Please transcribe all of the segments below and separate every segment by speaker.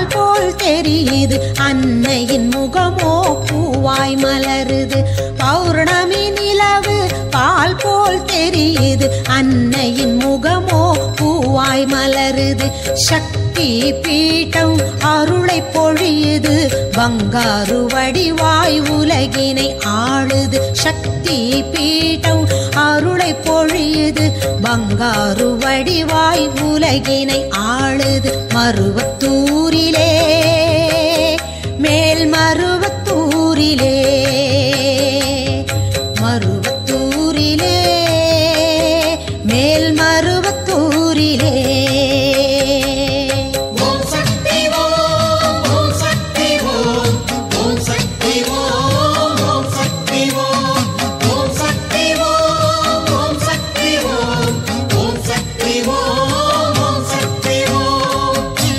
Speaker 1: பால் போல் தெரியுது அன்னையின் முகமோ பூவாய் மலருது பௌர்ணமி நிலவு பால் போல் தெரியுது அன்னையின் முகமோ பூவாய் மலருது சக்தி பீட்டம் அருளை பொழியுது பங்காரு வடிவாய் உலகினை ஆளுது சக்தி பீட்டம் அருளை பொழியுது பங்காரு வடிவாய் உலகினை ஆளுது மருவத்தூரிலே மேல் மருவத்தூரிலே மருவத்தூரிலே மேல் மருவத்தூரிலே
Speaker 2: ஓம் சக்தி ஓம் ஓம் சக்தி ஓம் ஓம் சக்தி ஓம் ஓம் சக்தி ஓம் ஓம் சக்தி ஓம் ஓம் சக்தி ஓம் ஓம் சக்தி ஓம் ஓம் சக்தி ஓம்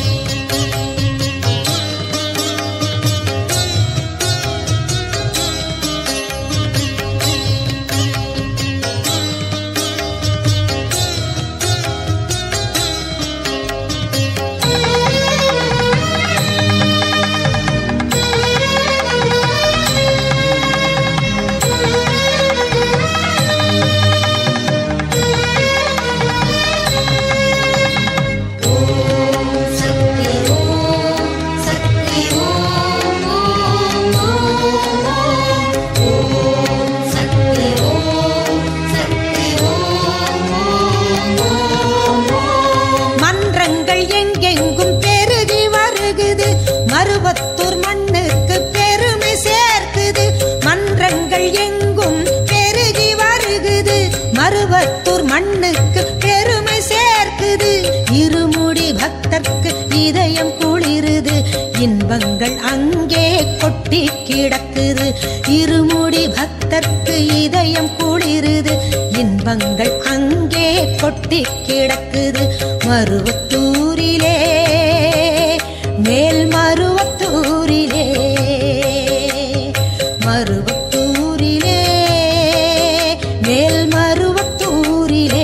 Speaker 2: சக்தி ஓம் சக்தி ஓம் ஓம் ஓம் ஓம் சக்தி ஓம் சக்தி ஓம் ஓம் ஓம்
Speaker 1: மன்றங்கள் எங்கெங்கும் பெருகி வருகுது மருவத்தூர் மண்ணுக்கு பெருமை சேர்க்குது மன்றங்கள் எங்கும் பெருகி வருகுது மருவத்தூர் மண்ணுக்கு பெருமை சேர்க்குது இருமுடி பக்தர்க்கு இதயம் குளிருது இன்பங்கள் அங்கே கொட்டி கிடக்குது இருமுடி பக்தர்க்கு இதயம் குளிருது இன்பங்கள் அங்கே கொட்டி கிடக்குது மருவத்தூரிலே மேல் மருவத்தூரிலே மருவத்தூரிலே மேல் மருவத்தூரிலே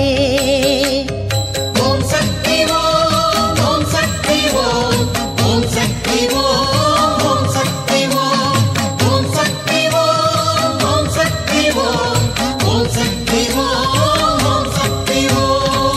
Speaker 2: ஓம் சக்தி ஓம் ஓம் சக்தி ஓம் ஓம் சக்தி ஓம் ஓம் சக்தி ஓம் ஓம் சக்தி ஓம் ஓம் சக்தி ஓம் ஓம் சக்தி ஓம் ஓம் சக்தி ஓம்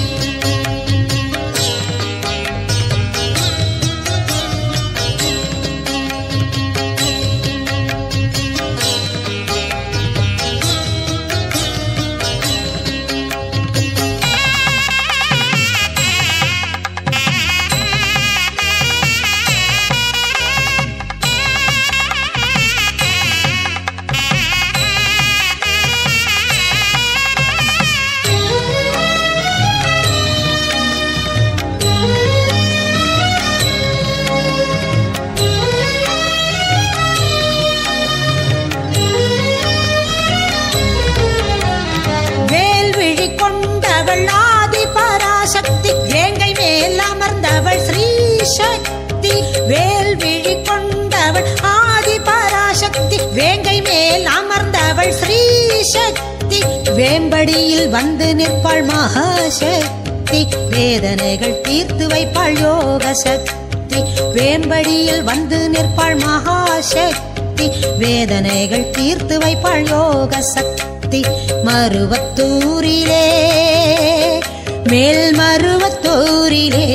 Speaker 1: வேல்விழி கொண்டவள் ஆதி பராசக்தி வேங்கை மேல் அமர்ந்தவள் ஸ்ரீ சக்தி வேல்விழி கொண்டவள் ஆதி பராசக்தி வேங்கை மேல் அமர்ந்தவள் ஸ்ரீ சக்தி வேம்படியில் வந்து நிற்பாள் மகாசக்தி வேதனைகள் தீர்த்து வைப்பாள் யோக சக்தி வேம்படியில் வந்து நிற்பாள் மகாசக்தி வேதனைகள் தீர்த்து வைப்பாள் யோக சக்தி மருவத்தூரிலே மேல் மருவத்தூரிலே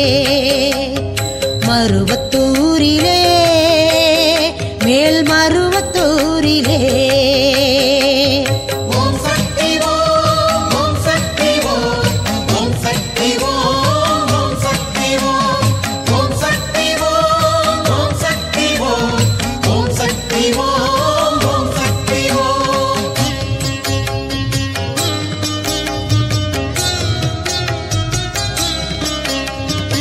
Speaker 1: மருவத்தூரிலே மேல் மருவத்தூரிலே
Speaker 2: ஓம் சக்தி ஓம் ஓம் சக்தி ஓம் ஓம் சக்தி ஓம் ஓம் சக்தி ஓம் ஓம் சக்தி ஓம் ஓம் சக்தி ஓம் ஓம் சக்தி ஓம் ஓம் சக்தி ஓம்
Speaker 1: ஓம்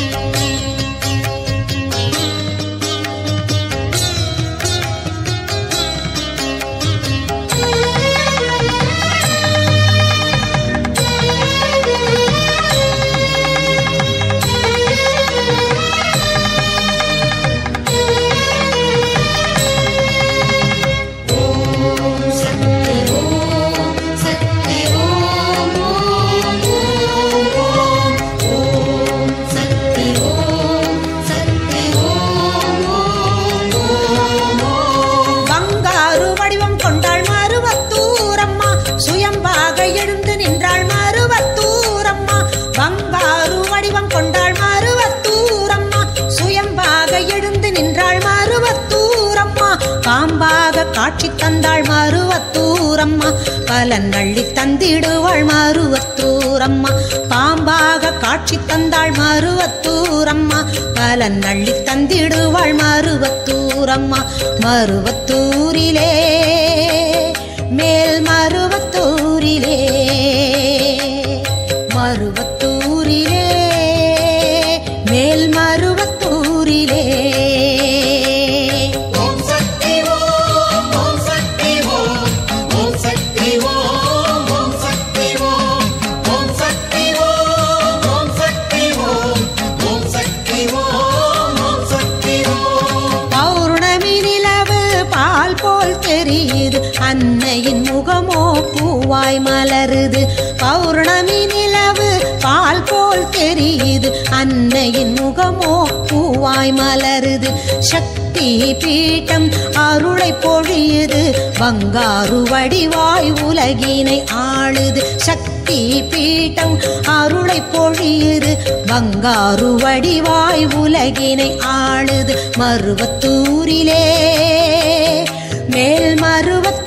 Speaker 1: பலன் அள்ளி தந்திடுவாள் மருவத்தூரம்மா பாம்பாக காட்சி தந்தாள் மருவத்தூரம்மா பலன் அள்ளி தந்திடுவாள் மருவத்தூரம்மா மருவத்தூரிலே மேல் மருவத்தூரிலே மருவத்தூரிலே மேல் மருவத்தூரிலே
Speaker 2: ஓம் சக்தி ஓம் ஓம் சக்தி ஓம் ஓம் சக்தி ஓம் ஓம் சக்தி ஓம் ஓம் சக்தி ஓம் ஓம் சக்தி ஓம் ஓம் சக்தி ஓம் ஓம் சக்தி ஓம்
Speaker 1: பௌர்ணமி நிலவு பால் போல் தெரியுது அன்னையின் முகமோ பூவாய் மலருது பௌர்ணமி நிலவு பால் போல் தெரியுது அன்னையின் முகமோ பூவாய் மலருது சக்தி பீட்டம் அருளை பொழியுது பங்காரு வடிவாய் உலகினை ஆளுது சக்தி பீட்டம் அருளை பொழியுது பங்காரு வடிவாய் உலகினை ஆளுது மருவத்தூரிலே மேல் மருவத்தூரிலே